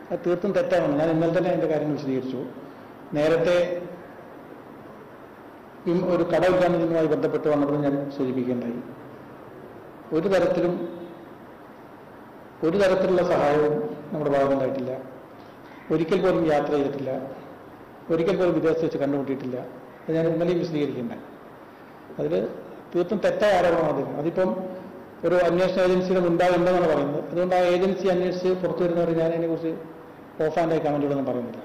അത് തീർത്തും തെറ്റാണ് ഞാൻ ഇന്നലെ തന്നെ അതിൻ്റെ കാര്യങ്ങൾ വിശദീകരിച്ചു നേരത്തെ ഈ ഒരു കട ഉദ്ഘാടനവുമായി ബന്ധപ്പെട്ട് വന്നപ്പോൾ ഞാൻ സൂചിപ്പിക്കേണ്ടായി ഒരു തരത്തിലും ഒരു തരത്തിലുള്ള സഹായവും നമ്മുടെ ഭാഗത്തുണ്ടായിട്ടില്ല ഒരിക്കൽ പോലും യാത്ര ചെയ്തിട്ടില്ല ഒരിക്കൽ പോലും വിദേശത്ത് വെച്ച് കണ്ടുമുട്ടിയിട്ടില്ല അത് ഞാൻ ഇന്നലെയും വിശദീകരിക്കുന്നുണ്ടായി അതിൽ തീർത്തും തെറ്റായ ആരോപണമാണ് അതിന് അതിപ്പം ഒരു അന്വേഷണ ഏജൻസിയുടെ മുൻപാകുണ്ടെന്നാണ് പറയുന്നത് അതുകൊണ്ട് ആ ഏജൻസി അന്വേഷിച്ച് പുറത്തു വരുന്നവർ ഞാൻ അതിനെക്കുറിച്ച് ഓഫ് ആൻഡ് ആയി കമൻറ്റുകളൊന്നും പറയുന്നില്ല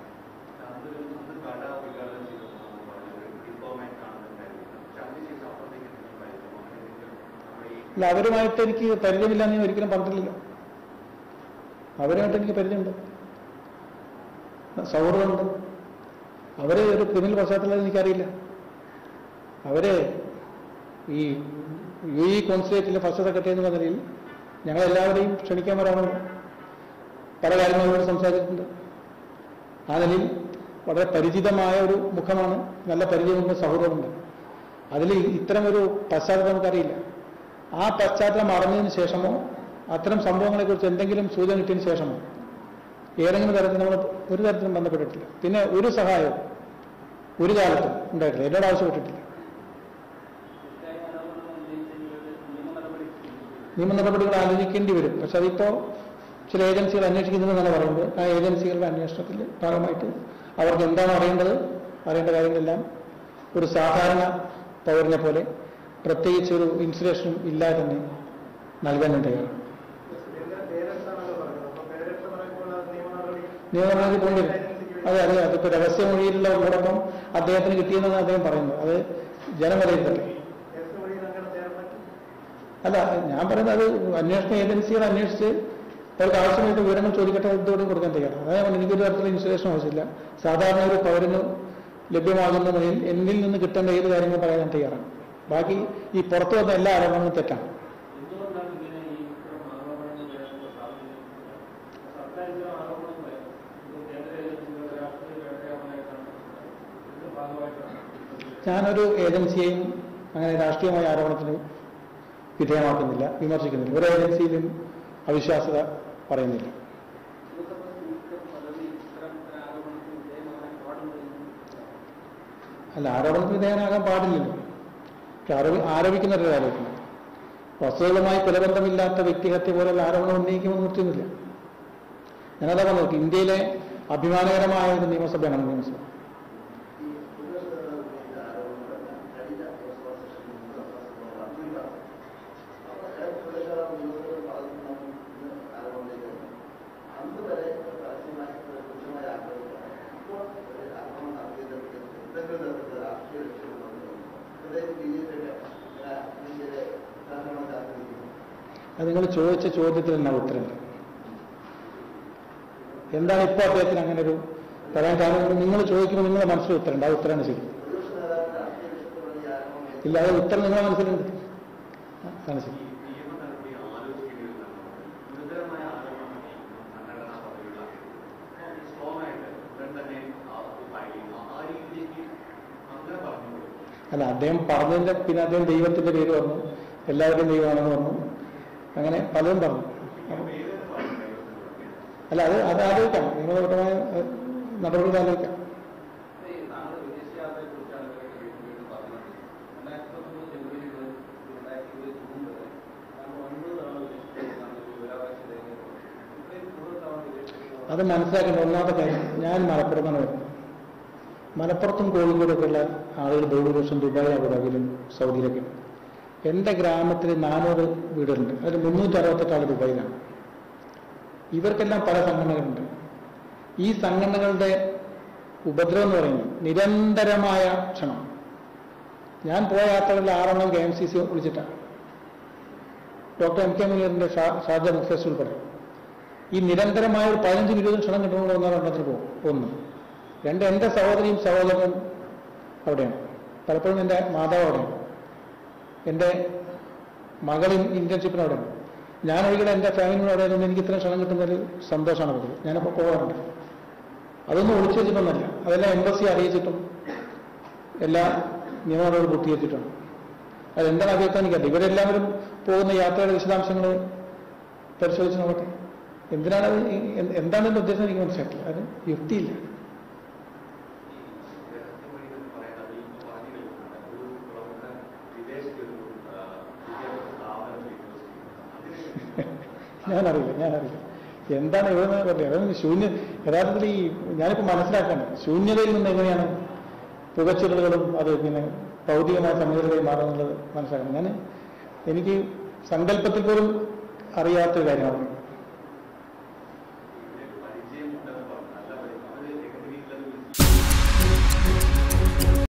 അല്ല അവരുമായിട്ട് എനിക്ക് പരിചയമില്ല എന്ന് ഞാൻ ഒരിക്കലും പറഞ്ഞിട്ടില്ലല്ലോ അവരുമായിട്ട് എനിക്ക് പരിചയമുണ്ട് സൗഹൃദമുണ്ട് അവര് ഒരു ക്രിമിനൽ പശ്ചാത്തലം എനിക്കറിയില്ല അവര് ഈ യു ഇ കോൺസുലേറ്റിലെ ഫസ്റ്റ് സെക്രട്ടറി എന്ന നിലയിൽ ഞങ്ങളെല്ലാവരെയും ക്ഷണിക്കാൻ വരാറുണ്ട് പല കാര്യങ്ങളോട് സംസാരിച്ചിട്ടുണ്ട് ആ നിലയിൽ വളരെ പരിചിതമായ ഒരു മുഖമാണ് നല്ല പരിചയമുണ്ട് സൗഹൃദമുണ്ട് അതിൽ ഇത്തരമൊരു പശ്ചാത്തലം നമുക്കറിയില്ല ആ പശ്ചാത്തലം അറിഞ്ഞതിന് ശേഷമോ അത്തരം സംഭവങ്ങളെക്കുറിച്ച് എന്തെങ്കിലും സൂചന കിട്ടിയതിന് ശേഷമോ ഏതെങ്കിലും തരത്തിൽ നമ്മൾ ഒരു തരത്തിലും ബന്ധപ്പെട്ടിട്ടില്ല പിന്നെ ഒരു സഹായവും ഒരു കാലത്തും ഉണ്ടായിട്ടില്ല എന്നോട് ആവശ്യപ്പെട്ടിട്ടില്ല നിയമ നടപടികൾ ആലോചിക്കേണ്ടി വരും പക്ഷെ അതിപ്പോ ചില ഏജൻസികൾ അന്വേഷിക്കുന്നുണ്ടെന്നാണ് പറയുന്നത് ആ ഏജൻസികളുടെ അന്വേഷണത്തിൽ ഭാഗമായിട്ട് അവർക്ക് എന്താണ് അറിയേണ്ടത് അറിയേണ്ട കാര്യങ്ങളെല്ലാം ഒരു സാധാരണ പൗരനെ പോലെ പ്രത്യേകിച്ച് ഒരു ഇൻസുലേഷനും ഇല്ലാതെ തന്നെ നൽകാൻ ഞാൻ തയ്യാറാണ് നിയമനടപടി പോകേണ്ടി വരും അതെ അതെ അതിപ്പോ രഹസ്യമൊഴിയിലുള്ള ഉള്ളടക്കം അദ്ദേഹത്തിന് കിട്ടിയെന്നാണ് അദ്ദേഹം പറയുന്നത് അത് ജനം വിലയിരുത്തട്ടെ അല്ല ഞാൻ പറയുന്നത് അത് അന്വേഷണ ഏജൻസികൾ അന്വേഷിച്ച് അവർക്ക് ആവശ്യമായിട്ട് വിവരങ്ങൾ ചോദിക്കട്ടെ ഇതോടെ കൊടുക്കാൻ തയ്യാറാണ് അതായത് എനിക്കൊരു തരത്തിലുള്ള ഇൻസുലേഷൻ ആവശ്യമില്ല സാധാരണ ഒരു പൗരന് ലഭ്യമാകുന്ന നിലയിൽ എന്നിൽ നിന്ന് കിട്ടേണ്ട ഏത് കാര്യങ്ങളും പറയാൻ ഞാൻ തയ്യാറാണ് ബാക്കി ഈ പുറത്തു വന്ന എല്ലാ ആരോപണങ്ങളും തെറ്റാണ് എന്തുകൊണ്ടാണ് ഇങ്ങനെ ഈ ഇത്തരം ആരോപണങ്ങൾ വരാനുള്ള സാധ്യത സർക്കാർ ഇത്തരം ആരോപണങ്ങൾ ഇത് കേന്ദ്ര ഏജൻസികളുടെ രാഷ്ട്രീയ വേട്ടയാടനായിട്ടാണ് ഇതിന്റെ ഭാഗമായിട്ടാണ് ഞാനൊരു ഏജൻസിയെയും അങ്ങനെ രാഷ്ട്രീയമായ ആരോപണത്തിന് വിധേയമാക്കുന്നില്ല വിമർശിക്കുന്നില്ല ഒരു ഏജൻസിയിലും അവിശ്വാസത പറയുന്നില്ല ലോക്സഭാ സ്പീക്കർ പദവി ഇത്തരം ആരോപണത്തിന് വിധേയമാകാൻ പാടുണ്ടോ അല്ല ആരോപണത്തിന് വിധേയനാകാൻ പാടില്ലല്ലോ പക്ഷെ ആരോപി ആരോപിക്കുന്നവരുടെ ആരോപിക്കുന്നത് വസ്തുതകളുമായി കുലബന്ധമില്ലാത്ത വ്യക്തിഹത്യ പോലുള്ള ആരോപണം ഉന്നയിക്കുമെന്ന് നിർത്തുന്നില്ല ഞാനതാ പറഞ്ഞു ഇന്ത്യയിലെ അഭിമാനകരമായ ഒരു നിയമസഭയാണ് നമ്മുടെ നിയമസഭ അത് നിങ്ങൾ ചോദിച്ച ചോദ്യത്തിന് എന്നാ ഉത്തരം എന്താണ് ഇപ്പോൾ അദ്ദേഹത്തിന് അങ്ങനെ ഒരു പറയാൻ കാരണം നിങ്ങൾ ചോദിക്കുമ്പോൾ നിങ്ങളുടെ മനസ്സിൽ ഉത്തരമുണ്ട് ആ ഉത്തരമാണ് ശരി ഇല്ല അത് ഉത്തരം നിങ്ങളുടെ മനസ്സിലുണ്ട് ആ, അതാണ് ശരി നിയമ നടപടി ആലോചിക്കേണ്ടിയിരുന്നല്ലോ ഗുരുതരമായ ആരോപണം സംഘടനാ പദവികളാക്കി സ്ട്രോങ് ആയിട്ട് ഉടൻ തന്നെ ആ ഫയൽ ചെയ്യുന്നു ആ രീതിയിലേക്ക് അങ്ങനെ പറഞ്ഞു കൊടുക്കും അല്ല അദ്ദേഹം പറഞ്ഞതിന്റെ പിന്നെ അദ്ദേഹം ദൈവത്തിന്റെ പേര് പറഞ്ഞു എല്ലാവരുടെയും ദൈവമാണെന്ന് പറഞ്ഞു അങ്ങനെ പലതും പറഞ്ഞു പേരെന്ന് പറയുന്നത് അല്ല അത് അത് ആലോചിക്കാം നിയമപരമായ ഏഹ്, നടപടികൾ ആലോചിക്കാം നാളെ വിദേശയാത്രയെ കുറിച്ചാണ് ഇവരൊക്കെ വീണ്ടും വീണ്ടും പറഞ്ഞത് രണ്ടായിരത്തി പത്തൊമ്പത് ജനുവരി മുതൽ രണ്ടായിരത്തി ഇരുപത് ജൂൺ വരെ നമ്മൾ ഒൻപത് തവണ വിദേശത്തേക്കാണ് വിവരാവകാശ രേഖ ഇത്രയും കൂടുതൽ തവണ വിദേശത്തേക്ക് അത് മനസ്സിലാക്കേണ്ട ഒന്നാമത്തെ കാര്യം ഞാൻ മലപ്പുറത്താണ് വരുന്നത് മലപ്പുറത്തും കോഴിക്കോടൊക്കെയുള്ള ആളുകൾ ബഹുഭൂരിപക്ഷം ദുബായ് അബുദാബിയിലും സൗദിയിലൊക്കെ എൻ്റെ ഗ്രാമത്തിൽ നാനൂറ് വീടുകളുണ്ട് അതിൽ മുന്നൂറ്റി അറുപത്തെട്ട് ആൾ ദുബായിലാണ് ഇവർക്കെല്ലാം പല സംഘടനകളുണ്ട് ഈ സംഘടനകളുടെ ഉപദ്രവം എന്ന് പറയുന്നത് നിരന്തരമായ ക്ഷണം ഞാൻ പോയ യാത്രകളിൽ ആറെണ്ണം കെ എം സി സി വിളിച്ചിട്ടാണ് ഡോക്ടർ എം കെ മുനീറിന്റെ ഷാ- ഷാർജ ബുക്ക് ഫെസ്റ്റ് ഉൾപ്പെടെ ഈ നിരന്തരമായ ഒരു പതിനഞ്ച് ഇരുപത് ക്ഷണം കിട്ടുമ്പോൾ ഒന്നോ രണ്ടെണ്ണത്തിന് പോകും ഒന്ന് രണ്ട് എൻ്റെ സഹോദരിയും സഹോദരനും അവിടെയാണ് പലപ്പോഴും എൻ്റെ മാതാവ് അവിടെയാണ് എൻ്റെ മകൾ ഇന്റേൺഷിപ്പിന് അവിടെയാണ് ഞാൻ ഒഴികെ എൻ്റെ ഫാമിലിയോട് അവിടെ ആയതുകൊണ്ട് എനിക്ക് ഇത്രയും ക്ഷണം കിട്ടുന്നൊരു സന്തോഷമാണ് കൂടുതൽ ഞാനപ്പോൾ പോകാറുണ്ട് അതൊന്നും ഒളിച്ചു വെച്ചിട്ടൊന്നല്ല അതെല്ലാം എംബസി അറിയിച്ചിട്ടും എല്ലാ നിയമങ്ങളും പൂർത്തീകരിച്ചിട്ടുണ്ട് അതെന്താണ് അഭ്യർത്ഥന എനിക്കറിയില്ല ഇവരെല്ലാവരും പോകുന്ന യാത്രയുടെ വിശദാംശങ്ങൾ പരിശോധിച്ച് നോക്കട്ടെ എന്തിനാണ് അത് ഈ- എന്ത് എന്താണ് ഇതിന്റെ ഉദ്ദേശം എനിക്ക് മനസ്സിലാക്കില്ല അത് യുക്തിയില്ല ഈ രഹസ്യമൊഴി എന്ന് പറയുന്നത് ഈ പറഞ്ഞു കേൾക്കുന്നുണ്ട് ഒരു പ്രമുഖ വിദേശത്തൊരു ആ, വിദ്യാഭ്യാസ സ്ഥാപനത്തിൽ വിശ്വസിക്കുന്നു അതിന് ഞാനറിയില്ല ഞാനറിയില്ല എന്താണ് ഇവിടെ നിന്ന് പറഞ്ഞത് അതായത് ശൂന്യ യഥാർത്ഥത്തിൽ ഈ ഞാനിപ്പോൾ മനസ്സിലാക്കണം ശൂന്യതയിൽ നിന്ന് എങ്ങനെയാണ് പുകച്ചിടലുകളും അത് പിന്നെ ഭൗതികമായ സംഗതികളായി മാറുന്നുള്ളത് മനസ്സിലാക്കണം ഞാൻ എനിക്ക് സങ്കല്പത്തിൽ പോലും അറിയാത്തൊരു കാര്യമാണ്